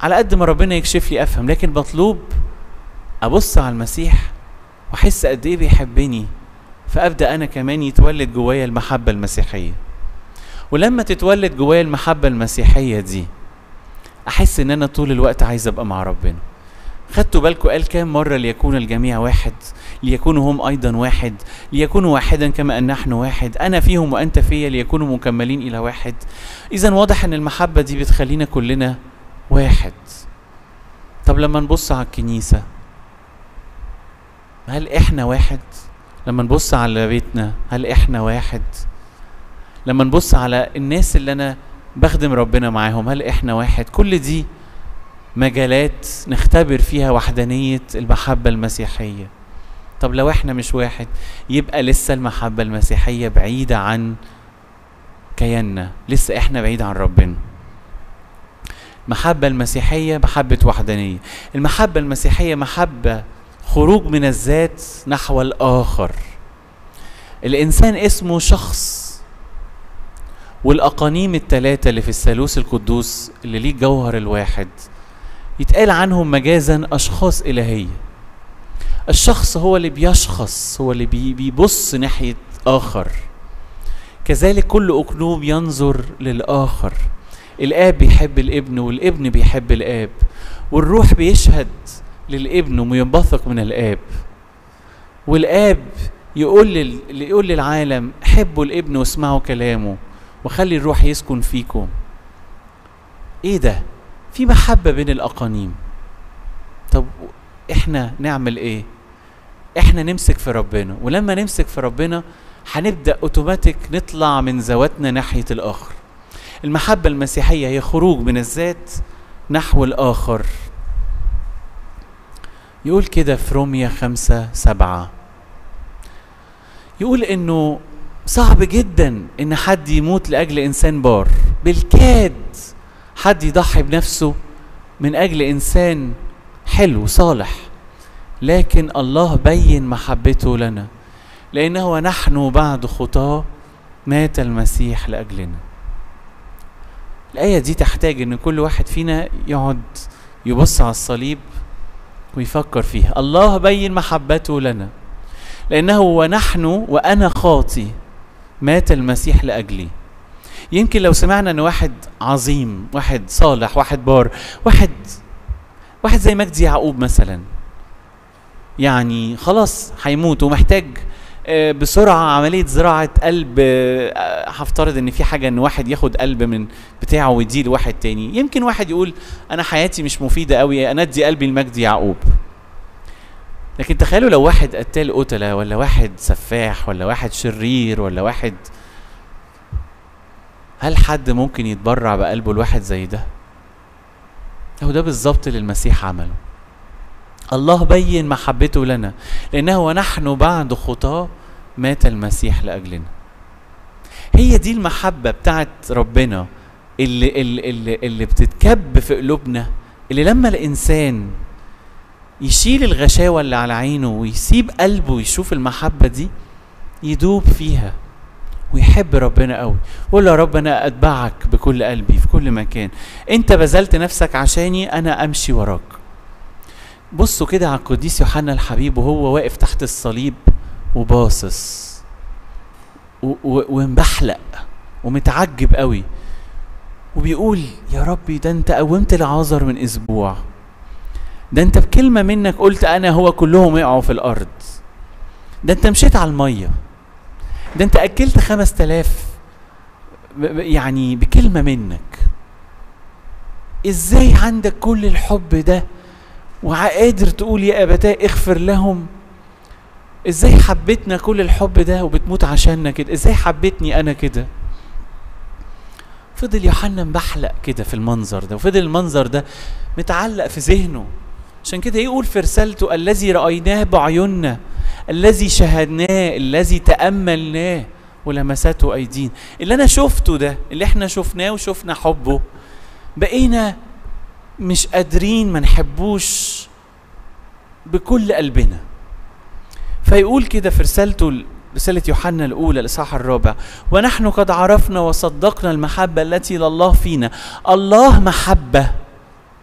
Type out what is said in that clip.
على قد ما ربنا يكشف لي افهم لكن مطلوب ابص على المسيح واحس قد ايه بيحبني فابدا انا كمان يتولد جوايا المحبه المسيحيه ولما تتولد جوايا المحبه المسيحيه دي احس ان انا طول الوقت عايز ابقى مع ربنا خدتوا بالكم قال كام مرة ليكون الجميع واحد ليكونوا هم أيضا واحد ليكونوا واحدا كما أن نحن واحد أنا فيهم وأنت فيا ليكونوا مكملين إلى واحد إذا واضح أن المحبة دي بتخلينا كلنا واحد طب لما نبص على الكنيسة هل إحنا واحد لما نبص على بيتنا هل إحنا واحد لما نبص على الناس اللي أنا بخدم ربنا معاهم هل إحنا واحد كل دي مجالات نختبر فيها وحدانية المحبة المسيحية طب لو احنا مش واحد يبقى لسه المحبة المسيحية بعيدة عن كياننا لسه احنا بعيد عن ربنا المحبة المسيحية محبة وحدانية المحبة المسيحية محبة خروج من الذات نحو الآخر الإنسان اسمه شخص والأقانيم الثلاثة اللي في الثالوث القدوس اللي ليه جوهر الواحد يتقال عنهم مجازا اشخاص الهيه الشخص هو اللي بيشخص هو اللي بي بيبص ناحيه اخر كذلك كل اقلوب ينظر للاخر الاب بيحب الابن والابن بيحب الاب والروح بيشهد للابن وينبثق من الاب والاب يقول لل... يقول للعالم حبوا الابن واسمعوا كلامه وخلي الروح يسكن فيكم ايه ده في محبة بين الأقانيم طب احنا نعمل ايه احنا نمسك في ربنا ولما نمسك في ربنا هنبدأ اوتوماتيك نطلع من ذواتنا ناحية الآخر المحبة المسيحية هي خروج من الذات نحو الآخر يقول كده في روميا خمسة سبعة يقول انه صعب جدا ان حد يموت لاجل انسان بار بالكاد حد يضحي بنفسه من اجل انسان حلو صالح لكن الله بين محبته لنا لانه نحن بعد خطاه مات المسيح لاجلنا الايه دي تحتاج ان كل واحد فينا يقعد يبص على الصليب ويفكر فيها الله بين محبته لنا لانه ونحن وانا خاطي مات المسيح لاجلي يمكن لو سمعنا ان واحد عظيم واحد صالح واحد بار واحد واحد زي مجدي يعقوب مثلا يعني خلاص هيموت ومحتاج بسرعة عملية زراعة قلب هفترض ان في حاجة ان واحد ياخد قلب من بتاعه ويديه لواحد تاني يمكن واحد يقول انا حياتي مش مفيدة قوي انا ادي قلبي لمجدي يعقوب لكن تخيلوا لو واحد قتال قتلة ولا واحد سفاح ولا واحد شرير ولا واحد هل حد ممكن يتبرع بقلبه لواحد زي ده هو ده بالظبط اللي المسيح عمله الله بين محبته لنا لانه ونحن بعد خطاه مات المسيح لاجلنا هي دي المحبه بتاعت ربنا اللي اللي اللي, اللي بتتكب في قلوبنا اللي لما الانسان يشيل الغشاوه اللي على عينه ويسيب قلبه يشوف المحبه دي يدوب فيها ويحب ربنا قوي يقول يا رب انا اتبعك بكل قلبي في كل مكان انت بذلت نفسك عشاني انا امشي وراك بصوا كده على القديس يوحنا الحبيب وهو واقف تحت الصليب وباصص ومبحلق ومتعجب قوي وبيقول يا ربي ده انت قومت لعازر من اسبوع ده انت بكلمه منك قلت انا هو كلهم يقعوا في الارض ده انت مشيت على الميه ده انت اكلت خمس تلاف يعني بكلمه منك ازاي عندك كل الحب ده وقادر تقول يا ابتاه اغفر لهم ازاي حبيتنا كل الحب ده وبتموت عشاننا كده ازاي حبيتني انا كده فضل يوحنا مبحلق كده في المنظر ده وفضل المنظر ده متعلق في ذهنه عشان كده يقول في رسالته الذي رأيناه بعيوننا الذي شاهدناه الذي تأملناه ولمسته أيدينا اللي أنا شفته ده اللي احنا شفناه وشفنا حبه بقينا مش قادرين ما نحبوش بكل قلبنا فيقول كده في رسالته رسالة يوحنا الأولى الإصحاح الرابع ونحن قد عرفنا وصدقنا المحبة التي لله فينا الله محبة